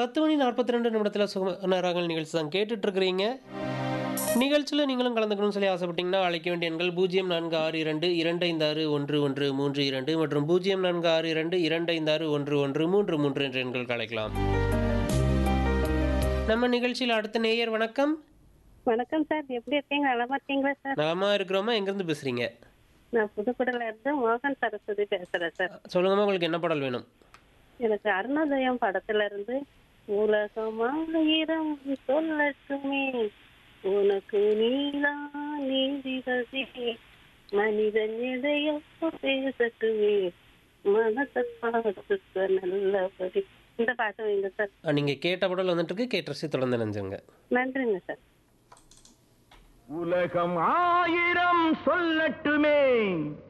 பத்து மணி நாற்பத்தி ரெண்டு நிமிடத்தில் சுகமராகல் நிகழ்ச்சி தான் கேட்டுட்டு இருக்கிறீங்க நிகழ்ச்சியில் நீங்களும் கலந்துக்கணும்னு சொல்லி ஆசைப்பட்டீங்கன்னா அழைக்க வேண்டிய எண்கள் பூஜ்ஜியம் நான்கு ஆறு இரண்டு இரண்டு ஐந்து ஆறு ஒன்று ஒன்று மூன்று இரண்டு மற்றும் பூஜ்ஜியம் நான்கு ஆறு இரண்டு இரண்டு ஐந்து ஆறு ஒன்று ஒன்று மூன்று மூன்று என்ற எண்களுக்கு அழைக்கலாம் நம்ம நிகழ்ச்சியில் அடுத்த நேயர் வணக்கம் வணக்கம் சார் எப்படி இருக்கீங்க நலமா இருக்கீங்களா சார் நலமா இருக்கிறோமா எங்கேருந்து பேசுறீங்க நான் புதுக்குடில இருந்து மோகன் சரஸ்வதி பேசுறேன் சார் சொல்லுங்கம்மா உங்களுக்கு என்ன பாடல் வேணும் எனக்கு அருணோதயம் படத்துல இருந்து உலகமாயிரம் சொல்லட்டுமே உனக்கு நீதான் நீதிபதி மனிதன் எதையோ பேசட்டுமே மனத்தை பார்த்துக்க நல்லபடி இந்த பாட்டு வைங்க சார் நீங்கள் கேட்ட பாடல் வந்துட்டு இருக்கு கேட்டு ரசி தொடர்ந்து நினைஞ்சுங்க நன்றிங்க சார் உலகம் ஆயிரம் சொல்லட்டுமே